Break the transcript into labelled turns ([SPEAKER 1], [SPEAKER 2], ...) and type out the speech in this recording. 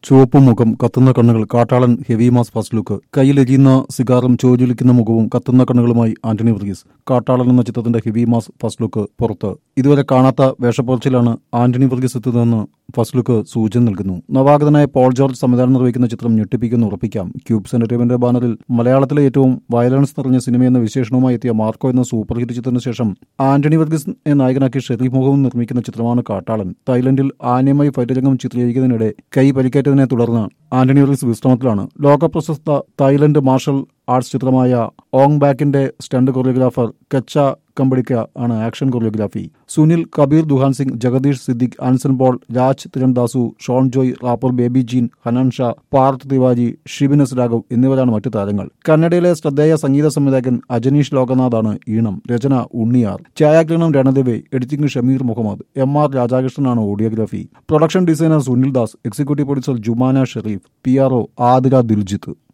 [SPEAKER 1] ചുവപ്പ് മുഖം കത്തുന്ന കണ്ണുകൾ Kattalan heavy mass first look കയ്യിലെരിയുന്ന സിഗാറും ചോജൊലിക്കുന്ന മുഖവും കത്തുന്ന കണ്ണുകളുമായി ആന്റണി വർഗീസ് കാട്ടാളൻ എന്ന ചിത്രത്തിന്റെ ഹെവി മാസ് ഫസ്റ്റ് ലുക്ക് പുറത്ത് ഇതുവരെ കാണാത്ത വേഷപ്പുറച്ചിലാണ് ആന്റണി വർഗീസ് എത്തുന്നതെന്ന് ഫസ്റ്റ് ലുക്ക് സൂചന നൽകുന്നു നവാഗതനായ പോൾ ജോർജ് സംവിധാനം നിർവഹിക്കുന്ന ചിത്രം ഞെട്ടിപ്പിക്കുന്ന ഉറപ്പിക്കാം ക്യൂബ്സ് എന്റർടൈൻമെന്റ് ബാനറിൽ മലയാളത്തിലെ ഏറ്റവും വയലൻസ് നിറഞ്ഞ സിനിമ എന്ന വിശേഷണവുമായി എത്തിയ മാർക്കോ എന്ന സൂപ്പർ ഹിറ്റ് ചിത്രത്തിന് ശേഷം ആന്റണി വർഗീസ് നായകനാക്കി ഷെരീഫ് മുഖവും നിർമ്മിക്കുന്ന ചിത്രമാണ് കാട്ടാളൻ തായ്ലൻഡിൽ ആനയുമായി ഫൈറ്റ് രംഗം ചിത്രീകരിക്കുന്നതിനിടെ കൈ പരിക്കേറ്റതിനെ തുടർന്ന് ആന്റണി വർഗീസ് വിശ്രമത്തിലാണ് ലോക പ്രശസ്ത തായ്ലൻഡ് മാർഷൽ ആർട്സ് ചിത്രമായ ഓങ് ബാക്കിന്റെ സ്റ്റണ്ട് കൊറിയോഗ്രാഫർ കച്ച കമ്പടിക്ക ആണ് action choreography Sunil Kabir Duhan Singh Jagadish Siddique Anson Paul Raj Thirandasu Shon Joy rapper baby Jean Hanan Shah Parth Tiwari ഷിബിനസ് Raghav എന്നിവരാണ് മറ്റു താരങ്ങൾ കന്നഡയിലെ ശ്രദ്ധേയ സംഗീത സംവിധായകൻ അജനീഷ് ലോകനാഥാണ് ഈണം രചന ഉണ്ണിയാർ ഛായാഗ്രഹണം Ranadive editing Shameer Muhammad M R രാധാകൃഷ്ണനാണ് audiography production designer Sunil Das executive producer Jumana Sherif P R O Athira Diljith